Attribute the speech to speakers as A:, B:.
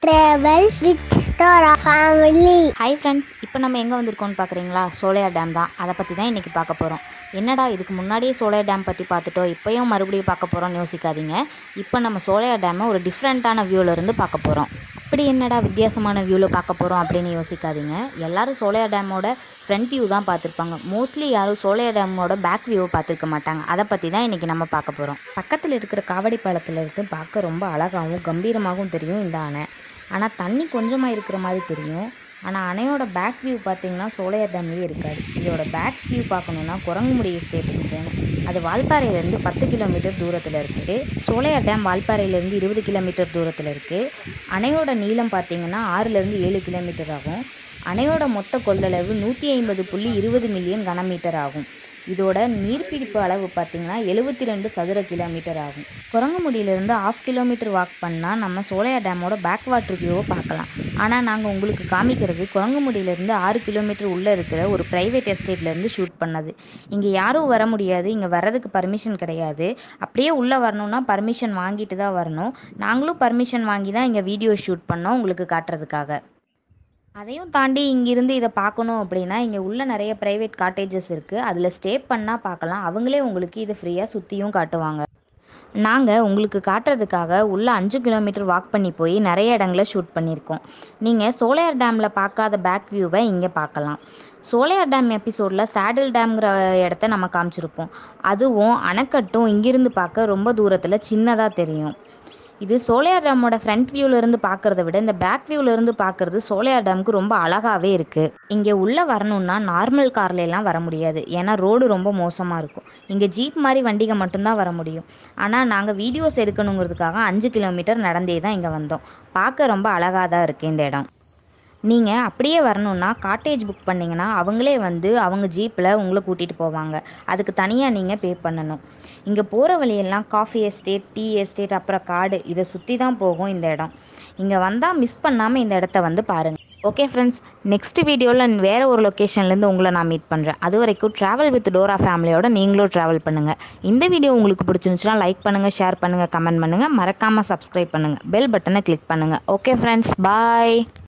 A: travel with Dora family.
B: Hi friends இப்போ நம்ம எங்கே வந்திருக்கோம்னு பார்க்குறீங்களா சோலையார் டேம் தான் அதை பற்றி தான் இன்றைக்கி பார்க்க போகிறோம் என்னடா இதுக்கு முன்னாடியே சோலையார் டேம் பற்றி பார்த்துட்டோம் இப்போயும் மறுபடியும் பார்க்க போகிறோம்னு யோசிக்காதீங்க இப்போ நம்ம சோலையார் டேமை ஒரு டிஃப்ரெண்ட்டான இருந்து பார்க்க போகிறோம் அப்படி என்னடா வித்தியாசமான வியூவில் பார்க்க போகிறோம் அப்படின்னு யோசிக்காதீங்க எல்லாரும் சோலையார் டேமோட ஃப்ரண்ட் வியூ தான் பார்த்துருப்பாங்க மோஸ்ட்லி யாரும் சோலையார் டேமோட பேக் வியூவை பார்த்துருக்க மாட்டாங்க அதை பற்றி தான் இன்றைக்கி நம்ம பார்க்க போகிறோம் பக்கத்தில் இருக்கிற காவடி பாலத்தில் இருந்து பார்க்க ரொம்ப அழகாகவும் கம்பீரமாகவும் தெரியும் இந்த அணை ஆனால் தண்ணி கொஞ்சமாக இருக்கிற மாதிரி தெரியும் ஆனால் அணையோட பேக் வியூ பார்த்தீங்கன்னா சோலையார் டேம்லேயே இருக்காது இதோட பேக் வியூ பார்க்கணுன்னா குரங்குமுடி எஸ்டேட்டுக்கு போகணும் அது வால்பாறையிலேருந்து பத்து கிலோமீட்டர் தூரத்தில் இருக்குது சோலையார் டேம் வால்பாறையிலேருந்து இருபது கிலோமீட்டர் தூரத்தில் இருக்குது அணையோட நீளம் பார்த்தீங்கன்னா ஆறுலேருந்து ஏழு கிலோமீட்டர் ஆகும் அணையோட மொத்த கொள்ளளவு நூற்றி ஐம்பது புள்ளி இருபது மில்லியன் கனமீட்டர் ஆகும் இதோட நீர்பிடிப்பு அளவு பார்த்தீங்கன்னா எழுபத்தி ரெண்டு சதுர கிலோமீட்டர் ஆகும் குரங்குமுடியிலேருந்து ஆஃப் கிலோமீட்டர் வாக் பண்ணால் நம்ம சோலையார் டேமோட பேக் வாட்டர் வியூவை பார்க்கலாம் ஆனால் நாங்கள் உங்களுக்கு காமிக்கிறது குரங்குமுடியிலேருந்து ஆறு கிலோமீட்டர் உள்ளே இருக்கிற ஒரு ப்ரைவேட் எஸ்டேட்லேருந்து ஷூட் பண்ணது இங்கே யாரும் வர முடியாது இங்கே வர்றதுக்கு பர்மிஷன் கிடையாது அப்படியே உள்ளே வரணும்னா பர்மிஷன் வாங்கிட்டு தான் வரணும் நாங்களும் பர்மிஷன் வாங்கி தான் இங்கே வீடியோ ஷூட் பண்ணோம் உங்களுக்கு காட்டுறதுக்காக அதையும் தாண்டி இங்கிருந்து இதை பார்க்கணும் அப்படின்னா இங்கே உள்ள நிறைய ப்ரைவேட் காட்டேஜஸ் இருக்குது அதில் ஸ்டே பண்ணால் பார்க்கலாம் அவங்களே உங்களுக்கு இதை ஃப்ரீயாக சுற்றியும் காட்டுவாங்க நாங்கள் உங்களுக்கு காட்டுறதுக்காக உள்ள அஞ்சு கிலோமீட்டர் வாக் பண்ணி போய் நிறைய இடங்களை ஷூட் பண்ணியிருக்கோம் நீங்கள் சோலையார் டேமில் பார்க்காத பேக் வியூவை இங்கே பார்க்கலாம் சோலையார் டேம் எபிசோடில் சேடில் டேம்ங்கிற இடத்த நம்ம காமிச்சிருப்போம் அதுவும் அணைக்கட்டும் இங்கிருந்து பார்க்க ரொம்ப தூரத்தில் சின்னதாக தெரியும் இது சோலையார் டேமோட ஃப்ரண்ட் வியூவிலேருந்து பார்க்குறத விட இந்த பேக் வியூவிலேருந்து பார்க்குறது சோலையார் டேமுக்கு ரொம்ப அழகாகவே இருக்குது இங்கே உள்ளே வரணுன்னா நார்மல் கார்ல எல்லாம் வர முடியாது ஏன்னா ரோடு ரொம்ப மோசமாக இருக்கும் இங்கே ஜீப் மாதிரி வண்டிங்க மட்டும்தான் வர முடியும் ஆனால் நாங்கள் வீடியோஸ் எடுக்கணுங்கிறதுக்காக அஞ்சு கிலோமீட்டர் நடந்தே தான் இங்கே வந்தோம் பார்க்க ரொம்ப அழகாக தான் இருக்குது இந்த இடம் நீங்கள் அப்படியே வரணுன்னா காட்டேஜ் புக் பண்ணிங்கன்னா அவங்களே வந்து அவங்க ஜீப்பில் உங்களை கூட்டிகிட்டு போவாங்க அதுக்கு தனியாக நீங்கள் பே பண்ணணும் இங்கே போகிற வழியெல்லாம் காஃபி எஸ்டேட் டீ எஸ்டேட் அப்புறம் காடு இதை சுற்றி தான் போகும் இந்த இடம் இங்கே வந்தால் மிஸ் பண்ணாமல் இந்த இடத்த வந்து பாருங்கள் ஓகே ஃப்ரெண்ட்ஸ் நெக்ஸ்ட் வீடியோவில் வேறு ஒரு லொக்கேஷன்லேருந்து உங்களை நான் மீட் பண்ணுறேன் அது வரைக்கும் ட்ராவல் வித் டோரா ஃபேமிலியோட நீங்களும் ட்ராவல் பண்ணுங்கள் இந்த வீடியோ உங்களுக்கு பிடிச்சிருந்துச்சுன்னா லைக் பண்ணுங்கள் ஷேர் பண்ணுங்கள் கமெண்ட் பண்ணுங்கள் மறக்காமல் சப்ஸ்கிரைப் பண்ணுங்கள் பெல் பட்டனை கிளிக் பண்ணுங்கள் ஓகே ஃப்ரெண்ட்ஸ் பாய்